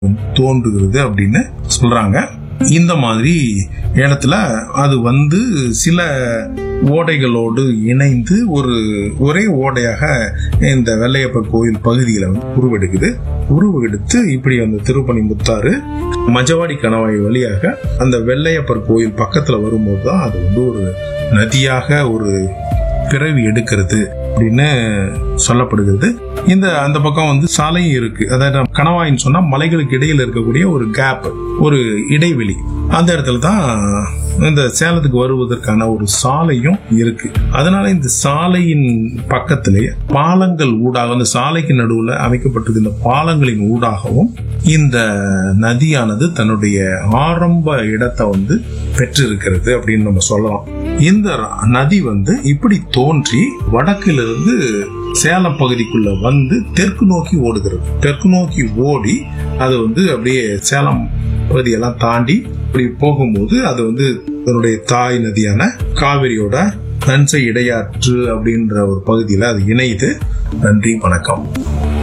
தோன்றுகிறது அப்படின்னு சொல்றாங்க இந்த மாதிரி இடத்துல அது வந்து சில ஓடைகளோடு இணைந்து ஒரு ஒரே ஓடையாக இந்த வெள்ளையப்பர் கோயில் பகுதியில வந்து உருவெடுக்குது உருவெடுத்து இப்படி அந்த திருப்பணி முத்தாறு மஜவாடி கணவாய் வழியாக அந்த வெள்ளையப்பர் கோயில் பக்கத்துல வரும்போது தான் அது வந்து ஒரு நதியாக ஒரு பிறவி எடுக்கிறது அப்படின்னு சொல்லப்படுகிறது இந்த அந்த பக்கம் வந்து சாலையும் இருக்கு அதாவது கணவாயின்னு சொன்னா மலைகளுக்கு இடையில இருக்கக்கூடிய ஒரு கேப் ஒரு இடைவெளி அந்த இடத்துல தான் இந்த சேலத்துக்கு வருவதற்கான ஒரு சாலையும் இருக்கு அதனால இந்த சாலையின் பக்கத்திலே பாலங்கள் ஊடாக அந்த சாலைக்கு நடுவுல அமைக்கப்பட்டிருக்க இந்த பாலங்களின் ஊடாகவும் இந்த நதியானது தன்னுடைய ஆரம்ப இடத்தை வந்து பெற்றிருக்கிறது அப்படின்னு நம்ம சொல்லலாம் இந்த நதி வந்து இப்படி தோன்றி வடக்கிலிருந்து சேலம் பகுதிக்குள்ள வந்து தெற்கு நோக்கி ஓடுகிறது தெற்கு நோக்கி ஓடி அது வந்து அப்படியே சேலம் பகுதியெல்லாம் தாண்டி இப்படி போகும்போது அது வந்து அதனுடைய தாய் நதியான காவிரியோட நன்சை இடையாற்று அப்படின்ற ஒரு பகுதியில அது இணையுது நன்றி வணக்கம்